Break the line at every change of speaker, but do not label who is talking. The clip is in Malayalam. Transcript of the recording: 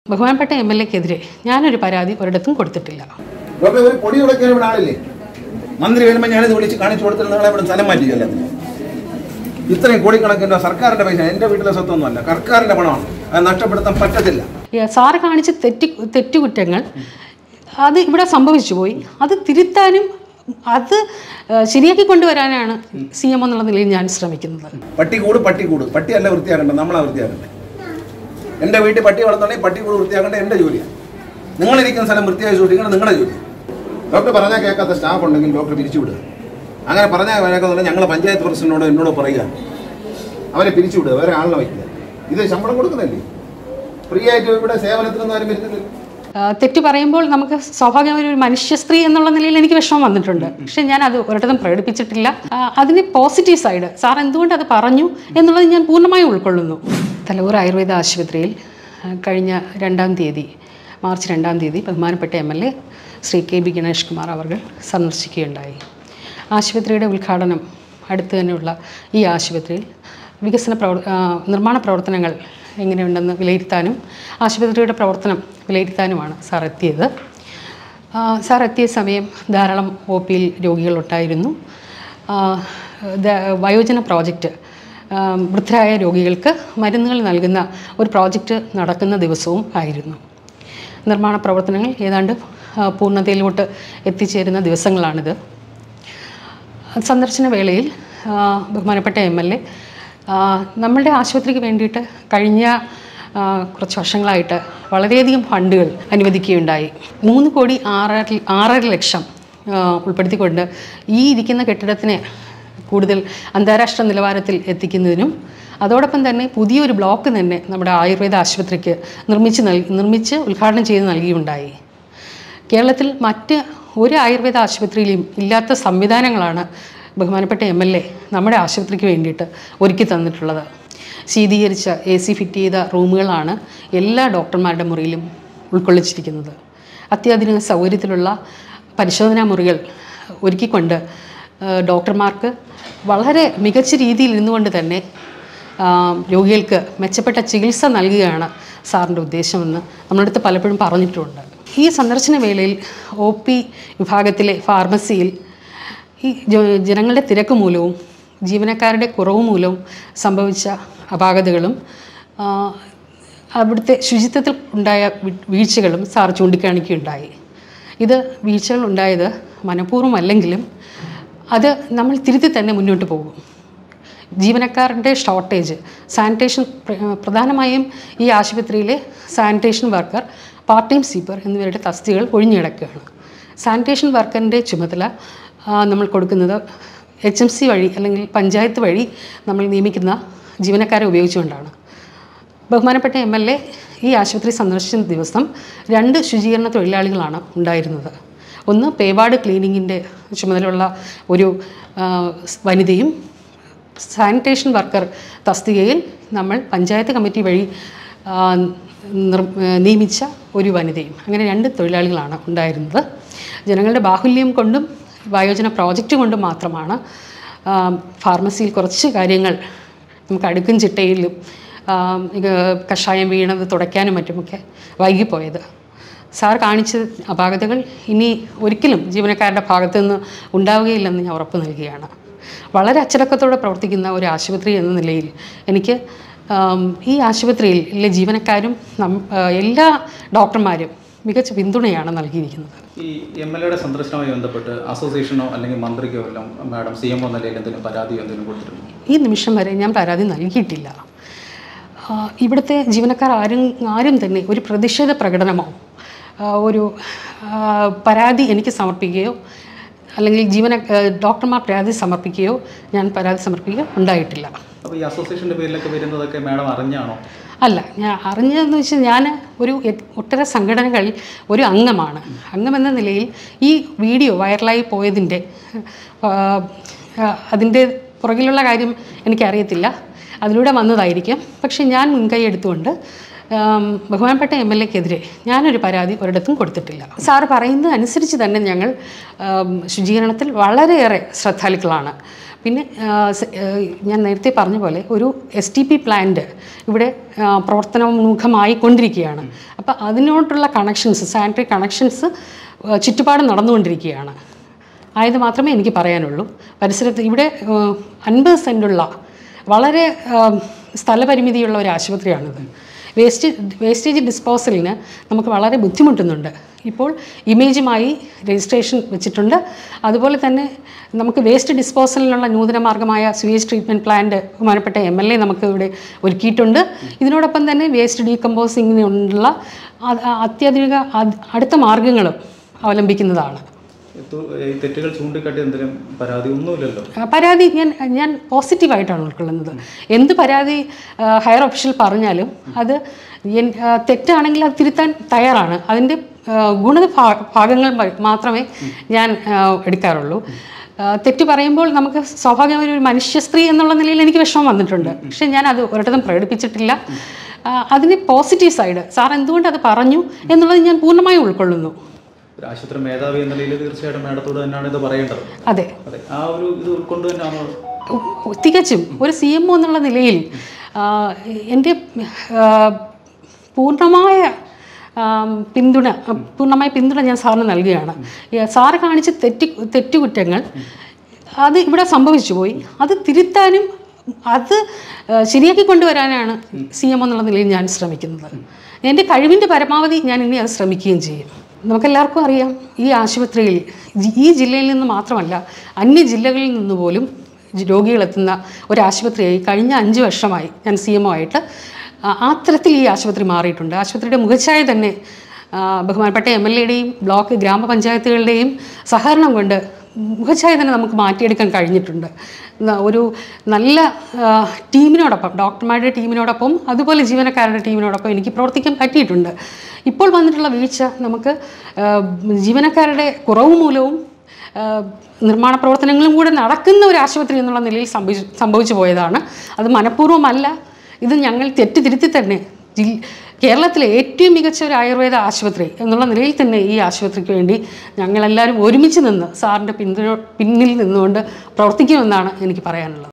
ബഹുമാനപ്പെട്ട എം എൽ എക്കെതിരെ ഞാനൊരു പരാതി ഒരിടത്തും കൊടുത്തിട്ടില്ല
ഡോക്ടർ ഒരു പൊടി ഉടക്കാൻ ഇവിടെ ആളില്ലേ മന്ത്രി വരുമ്പോൾ ഞാനിത് വിളിച്ച് കാണിച്ചു കൊടുത്തിട്ട് നിങ്ങളെ ഇവിടെ സ്ഥലം മാറ്റിക്കല്ല ഇത്രയും കോടിക്കണക്കിന് രൂപ സർക്കാരിന്റെ പൈസ എൻ്റെ വീട്ടിലെ സ്വത്തൊന്നുമല്ല സർക്കാരിന്റെ പണമാണ് അത് നഷ്ടപ്പെടുത്താൻ പറ്റത്തില്ല
ഈ സാറ് കാണിച്ച തെറ്റി തെറ്റുകുറ്റങ്ങൾ അത് ഇവിടെ സംഭവിച്ചു പോയി അത് തിരുത്താനും അത് ഏഹ്, ശരിയാക്കി കൊണ്ടുവരാനാണ് സി എം എന്നുള്ള നിലയിൽ ഞാൻ ശ്രമിക്കുന്നത്
പട്ടിക്കൂട് പട്ടിക്കൂട് പട്ടിയല്ല വൃത്തിയാക്കേണ്ടത് നമ്മളാ വൃത്തിയാക്കേണ്ടത് എൻ്റെ വീട്ടിൽ പട്ടി വളർത്തണമെങ്കിൽ പട്ടിക്കൂട് വൃത്തിയാക്കേണ്ടത് എൻ്റെ ജോലിയാണ് നിങ്ങളിരിക്കുന്ന സ്ഥലം വൃത്തിയായി സൂക്ഷിക്കേണ്ടത് നിങ്ങളുടെ ജോലി ഡോക്ടർ പറഞ്ഞാൽ കേൾക്കാത്ത സ്റ്റാഫ് ഉണ്ടെങ്കിൽ ഡോക്ടർ പിരിച്ചുവിടുക അങ്ങനെ പറഞ്ഞാൽ കേൾക്കാത്ത ഞങ്ങൾ പഞ്ചായത്ത് പ്രസിഡന്റിനോട് എന്നോട് പറയുക അവരെ പിരിച്ചുവിടുക വേറെ ആളിനെ വയ്ക്കുക ഇത് ശമ്പളം കൊടുക്കുന്നില്ലേ ഫ്രീ ആയിട്ട് ഇവിടെ സേവനത്തിനൊന്നും ആരും വരുന്നില്ല
ആ, തെറ്റ് പറയുമ്പോൾ നമുക്ക് സ്വാഭാവികമായ ഒരു മനുഷ്യ സ്ത്രീ എന്നുള്ള നിലയിൽ എനിക്ക് വിഷമം വന്നിട്ടുണ്ട് പക്ഷെ ഞാൻ അത് ഒരിടത്തും പ്രകടിപ്പിച്ചിട്ടില്ല ആ, അതിന് പോസിറ്റീവ് സൈഡ് സാർ എന്തുകൊണ്ട് അത് പറഞ്ഞു എന്നുള്ളത് ഞാൻ പൂർണ്ണമായും ഉൾക്കൊള്ളുന്നു തലൂർ ആയുർവേദ ആശുപത്രിയിൽ ആ, കഴിഞ്ഞ രണ്ടാം തീയതി മാർച്ച് രണ്ടാം തീയതി ബഹുമാനപ്പെട്ട M L A Shri K B Ganesh Kumar അവർ സന്ദർശിക്കുകയുണ്ടായി ആശുപത്രിയുടെ ഉദ്ഘാടനം അടുത്ത് തന്നെയുള്ള ഈ ആശുപത്രിയിൽ വികസന പ്രവർ ആ, നിർമ്മാണ പ്രവർത്തനങ്ങൾ എങ്ങനെയുണ്ടെന്ന് വിലയിരുത്താനും ആശുപത്രിയുടെ പ്രവർത്തനം വിലയിരുത്താനുമാണ് സാർ എത്തിയത് ആ, സാർ എത്തിയ സമയം ധാരാളം ഒ പിയിൽ രോഗികളുണ്ടായിരുന്നു ആ, ദ- വയോജന പ്രോജക്റ്റ് ആ, വൃദ്ധരായ രോഗികൾക്ക് മരുന്നുകൾ നൽകുന്ന ഒരു പ്രോജക്റ്റ് നടക്കുന്ന ദിവസവും ആയിരുന്നു നിർമ്മാണ പ്രവർത്തനങ്ങൾ ഏതാണ്ട് ആ, പൂർണ്ണതയിലോട്ട് എത്തിച്ചേരുന്ന ദിവസങ്ങളാണിത് സന്ദർശന വേളയിൽ ആ, ബഹുമാനപ്പെട്ട എം എൽ എ നമ്മളുടെ ആശുപത്രിക്ക് വേണ്ടിയിട്ട് കഴിഞ്ഞ ആ, കുറച്ച് വർഷങ്ങളായിട്ട് വളരെയധികം ഫണ്ടുകൾ അനുവദിക്കുകയുണ്ടായി മൂന്ന് കോടി ആറര ആറര ലക്ഷം ആ, ഉൾപ്പെടുത്തിക്കൊണ്ട് ഈ ഇരിക്കുന്ന കെട്ടിടത്തിനെ കൂടുതൽ അന്താരാഷ്ട്ര നിലവാരത്തിൽ എത്തിക്കുന്നതിനും അതോടൊപ്പം തന്നെ പുതിയൊരു ബ്ലോക്ക് തന്നെ നമ്മുടെ ആയുർവേദ ആശുപത്രിക്ക് നിർമ്മിച്ച് നൽ നിർമ്മിച്ച് ഉദ്ഘാടനം ചെയ്ത് നൽകിയുണ്ടായി കേരളത്തിൽ മറ്റ് ഒരു ആയുർവേദ ആശുപത്രിയിലും ഇല്ലാത്ത സംവിധാനങ്ങളാണ് ബഹുമാനപ്പെട്ട എം എൽ എ നമ്മുടെ ആശുപത്രിക്ക് വേണ്ടിയിട്ട് ഒരുക്കി തന്നിട്ടുള്ളത് ശീതീകരിച്ച എ സി ഫിറ്റ് ചെയ്ത റൂമുകളാണ് എല്ലാ ഡോക്ടർമാരുടെ മുറിയിലും ഉൾക്കൊള്ളിച്ചിരിക്കുന്നത് അത്യാധുനിക സൗകര്യത്തിലുള്ള പരിശോധനാ മുറികൾ ഒരുക്കിക്കൊണ്ട് ആ, ഡോക്ടർമാർക്ക് വളരെ മികച്ച രീതിയിൽ ഇരുന്നുകൊണ്ട് തന്നെ ആ, രോഗികൾക്ക് മെച്ചപ്പെട്ട ചികിത്സ നൽകുകയാണ് സാറിൻ്റെ ഉദ്ദേശമെന്ന് നമ്മളടുത്ത് പലപ്പോഴും പറഞ്ഞിട്ടുമുണ്ട് ഈ സന്ദർശന വേളയിൽ ഒ പി വിഭാഗത്തിലെ ഫാർമസിയിൽ ഈ ജ- ജനങ്ങളുടെ തിരക്ക് മൂലവും ജീവനക്കാരുടെ കുറവ് മൂലവും സംഭവിച്ച അപാകതകളും ആ, അവിടുത്തെ ശുചിത്വത്തിൽ ഉണ്ടായ വി- വീഴ്ചകളും സാർ ചൂണ്ടിക്കാണിക്കുകയുണ്ടായി ഇത് വീഴ്ചകൾ ഉണ്ടായത് മനഃപൂർവ്വമല്ലെങ്കിലും അത് നമ്മൾ തിരുത്തി തന്നെ മുന്നോട്ട് പോകും ജീവനക്കാരുടെ ഷോർട്ടേജ് സാനിറ്റേഷൻ പ്ര- പ്രധാനമായും ഈ ആശുപത്രിയിലെ sanitation worker part time sweeper എന്നിവരുടെ തസ്തികകൾ ഒഴിഞ്ഞിടക്കുകയാണ് സാനിറ്റേഷൻ വർക്കറിൻ്റെ ചുമതല ആ, നമ്മൾ കൊടുക്കുന്നത് എച്ച് എം സി വഴി അല്ലെങ്കിൽ പഞ്ചായത്ത് വഴി നമ്മൾ നിയമിക്കുന്ന ജീവനക്കാരെ ഉപയോഗിച്ചുകൊണ്ടാണ് ബഹുമാനപ്പെട്ട എം എൽ എ ഈ ആശുപത്രി സന്ദർശിച്ച ദിവസം രണ്ട് ശുചീകരണ തൊഴിലാളികളാണ് ഉണ്ടായിരുന്നത് ഒന്ന് പേവാർഡ് ക്ലീനിങ്ങിൻ്റെ ചുമതലയുള്ള ഒരു ആ, വനിതയും സാനിറ്റേഷൻ വർക്കർ തസ്തികയിൽ നമ്മൾ പഞ്ചായത്ത് കമ്മിറ്റി വഴി ആ, നിർ- ആ, നിയമിച്ച ഒരു വനിതയും അങ്ങനെ രണ്ട് തൊഴിലാളികളാണ് ഉണ്ടായിരുന്നത് ജനങ്ങളുടെ ബാഹുല്യം കൊണ്ടും വയോജന പ്രോജക്റ്റ് കൊണ്ടും മാത്രമാണ് ആ, ഫാർമസിയിൽ കുറച്ച് കാര്യങ്ങൾ നമുക്ക് അടുക്കും ചിട്ടയിലും ആ, ഇത് കഷായം വീണത് തുടയ്ക്കാനും മറ്റുമൊക്കെ വൈകിപ്പോയത് സാർ കാണിച്ച അപാകതകൾ ഇനി ഒരിക്കലും ജീവനക്കാരുടെ ഭാഗത്തു നിന്ന് ഉണ്ടാവുകയില്ലെന്ന് ഞാൻ ഉറപ്പ് നൽകുകയാണ് വളരെ അച്ചടക്കത്തോടെ പ്രവർത്തിക്കുന്ന ഒരു ആശുപത്രി എന്ന നിലയിൽ എനിക്ക് ആം, ഈ ആശുപത്രിയിൽ ജീവനക്കാരും നം- ആ, എല്ലാ ഡോക്ടർമാരും മികച്ച പിന്തുണയാണ് നൽകിയിരിക്കുന്നത്
ഈ എം എൽ എയുടെ സന്ദർശനവുമായി ബന്ധപ്പെട്ട് അസോസിയേഷനോ അല്ലെങ്കിൽ മന്ത്രിക്കോ എല്ലാം മാഡം സി എം ഒ നിലയിൽ എന്തെങ്കിലും പരാതിയോ എന്തെങ്കിലും കൊടുത്തിട്ടുണ്ടോ
ഈ നിമിഷം വരെ ഞാൻ പരാതി നൽകിയിട്ടില്ല ആ, ഇവിടുത്തെ ജീവനക്കാർ ആരും ആരും തന്നെ ഒരു പ്രതിഷേധ പ്രകടനമോ ആ, ഒരു ആ, പരാതി എനിക്ക് സമർപ്പിക്കുകയോ അല്ലെങ്കിൽ ജീവന ആ, ഡോക്ടർമാർ പരാതി സമർപ്പിക്കുകയോ ഞാൻ പരാതി സമർപ്പിക്കുകയോ ഉണ്ടായിട്ടില്ല
അപ്പോൾ ഈ അസോസിയേഷൻ്റെ പേരിലൊക്കെ വരുന്നതൊക്കെ മാഡം അറിഞ്ഞാണോ
അല്ല ഞാൻ അറിഞ്ഞതെന്ന് വെച്ചാൽ ഞാൻ ഒരു എ- ഒട്ടേറെ സംഘടനകളിൽ ഒരു അംഗമാണ് അംഗമെന്ന നിലയിൽ ഈ വീഡിയോ വൈറലായി പോയതിൻ്റെ ആ, ആ, അതിൻ്റെ പുറകിലുള്ള കാര്യം എനിക്കറിയത്തില്ല അതിലൂടെ വന്നതായിരിക്കും പക്ഷേ ഞാൻ മുൻകൈ എടുത്തുകൊണ്ട് ആം, ബഹുമാനപ്പെട്ട എം എൽ എക്കെതിരെ ഞാനൊരു പരാതി ഒരിടത്തും കൊടുത്തിട്ടില്ല സാറ് പറയുന്നത് അനുസരിച്ച് തന്നെ ഞങ്ങൾ ആം, ശുചീകരണത്തിൽ വളരെയേറെ ശ്രദ്ധാലുക്കളാണ് പിന്നെ ആ, സ- ആ, ഞാൻ നേരത്തെ പറഞ്ഞ പോലെ ഒരു എസ് ടി പി പ്ലാന്റ് ഇവിടെ ആ, പ്രവർത്തനോന്മുഖമായി കൊണ്ടിരിക്കുകയാണ് അപ്പോൾ അതിനോട്ടുള്ള കണക്ഷൻസ് സാനിറ്ററി കണക്ഷൻസ് ചുറ്റുപാട് നടന്നുകൊണ്ടിരിക്കുകയാണ് ആയത് മാത്രമേ എനിക്ക് പറയാനുള്ളൂ പരിസരത്ത് ഇവിടെ അൻപത് സെൻറ്റുള്ള വളരെ ആ, സ്ഥലപരിമിതിയുള്ള ഒരു ആശുപത്രിയാണിത് വേസ്റ്റ് വേസ്റ്റേജ് ഡിസ്പോസലിന് നമുക്ക് വളരെ ബുദ്ധിമുട്ടുന്നുണ്ട് ഇപ്പോൾ ഇമേജുമായി രജിസ്ട്രേഷൻ വെച്ചിട്ടുണ്ട് അതുപോലെ തന്നെ നമുക്ക് വേസ്റ്റ് ഡിസ്പോസലിനുള്ള നൂതന മാർഗമായ സ്വീവേജ് ട്രീറ്റ്മെൻറ്റ് പ്ലാന്റ് ബഹുമാനപ്പെട്ട എം എൽ എ നമുക്ക് ഇവിടെ ഒരുക്കിയിട്ടുണ്ട് ഇതിനോടൊപ്പം തന്നെ വേസ്റ്റ് ഡീകമ്പോസിങ്ങിനുള്ള അ- അത്യാധുനിക അ- അടുത്ത മാർഗങ്ങളും അവലംബിക്കുന്നതാണ്
തു- ഈ തെറ്റുകൾ ചൂണ്ടിക്കാട്ടി എന്തെങ്കിലും പരാതി ഒന്നുമില്ലല്ലോ
ആ, പരാതി ഞാൻ ഞാൻ പോസിറ്റീവായിട്ടാണ് ഉൾക്കൊള്ളുന്നത് എന്ത് പരാതി ആ, ഹയർ ഒഫീഷ്യൽ പറഞ്ഞാലും അത് എൻ- ആ, തെറ്റാണെങ്കിൽ അത് തിരുത്താൻ തയ്യാറാണ് അതിൻ്റെ ആ, ഗുണ ഭാ- ഭാഗങ്ങൾ മ- മാത്രമേ ഞാൻ ആ, എടുക്കാറുള്ളൂ ആ, തെറ്റ് പറയുമ്പോൾ നമുക്ക് സ്വാഭാവികമായി ഒരു മനുഷ്യ സ്ത്രീ എന്നുള്ള നിലയിൽ എനിക്ക് വിഷമം വന്നിട്ടുണ്ട് പക്ഷേ ഞാൻ അത് ഒരിടത്തും പ്രകടിപ്പിച്ചിട്ടില്ല ആ, അതിന് പോസിറ്റീവ് സൈഡ് സാർ എന്തുകൊണ്ട് അത് പറഞ്ഞു എന്നുള്ളത് ഞാൻ പൂർണ്ണമായും ഉൾക്കൊള്ളുന്നു
ഒരു ആശുപത്രി മേധാവി എന്ന നിലയിൽ തീർച്ചയായിട്ടും മേഡത്തോട് തന്നെയാണ് ഇത് പറയേണ്ടത്
അതെ
അതെ ആ ഒരു ഇത് ഉൾക്കൊണ്ട് തന്നെയാണോ
ഉ- തികച്ചും ഒരു സി എം ഒ എന്നുള്ള നിലയിൽ ആ, എൻ്റെ ആ, പൂർണ്ണമായ ആ, പിന്തുണ പൂർണ്ണമായ പിന്തുണ ഞാൻ സാറിന് നൽകുകയാണ് ഈ സാറ് കാണിച്ച തെറ്റി തെറ്റുകുറ്റങ്ങൾ അത് ഇവിടെ സംഭവിച്ചു പോയി അത് തിരുത്താനും അത് ആ, ശരിയാക്കി കൊണ്ടുവരാനാണ് സി എം എന്നുള്ള നിലയിൽ ഞാൻ ശ്രമിക്കുന്നത് എൻ്റെ കഴിവിൻ്റെ പരമാവധി ഞാൻ ഇനി അത് ശ്രമിക്കുകയും ചെയ്യും നമുക്കെല്ലാവർക്കും അറിയാം ഈ ആശുപത്രിയിൽ ജി- ഈ ജില്ലയിൽ നിന്ന് മാത്രമല്ല അന്യ ജില്ലകളിൽ നിന്ന് പോലും ജി- രോഗികളെത്തുന്ന ഒരു ആശുപത്രിയായി കഴിഞ്ഞ അഞ്ച് വർഷമായി ഞാൻ സി എം ആയിട്ട് ആ ആ തരത്തിൽ ഈ ആശുപത്രി മാറിയിട്ടുണ്ട് ആശുപത്രിയുടെ മുഖച്ഛായ തന്നെ ആ, ബഹുമാനപ്പെട്ട എം എൽ എയുടെയും ബ്ലോക്ക് ഗ്രാമപഞ്ചായത്തുകളുടെയും സഹകരണം കൊണ്ട് മുഖച്ഛായ തന്നെ നമുക്ക് മാറ്റിയെടുക്കാൻ കഴിഞ്ഞിട്ടുണ്ട് ന- ഒരു നല്ല ആ, ടീമിനോടൊപ്പം ഡോക്ടർമാരുടെ ടീമിനോടൊപ്പം അതുപോലെ ജീവനക്കാരുടെ ടീമിനോടൊപ്പം എനിക്ക് പ്രവർത്തിക്കാൻ പറ്റിയിട്ടുണ്ട് ഇപ്പോൾ വന്നിട്ടുള്ള വീഴ്ച നമുക്ക് ആ, ജീവനക്കാരുടെ കുറവ് മൂലവും ആ, നിർമ്മാണ പ്രവർത്തനങ്ങളും കൂടെ നടക്കുന്ന ഒരു ആശുപത്രി എന്നുള്ള നിലയിൽ സംഭവിച്ചു സംഭവിച്ചു പോയതാണ് അത് മനഃപൂർവ്വമല്ല ഇത് ഞങ്ങൾ തെറ്റ് തിരുത്തി തന്നെ ജില്ല കേരളത്തിലെ ഏറ്റവും മികച്ച ഒരു ആയുർവേദ ആശുപത്രി എന്നുള്ള നിലയിൽ തന്നെ ഈ ആശുപത്രിക്ക് വേണ്ടി ഞങ്ങളെല്ലാവരും ഒരുമിച്ച് നിന്ന് സാറിൻ്റെ പിന്തുണ പിന്നിൽ നിന്നുകൊണ്ട് പ്രവർത്തിക്കുമെന്നാണ് എനിക്ക് പറയാനുള്ളത്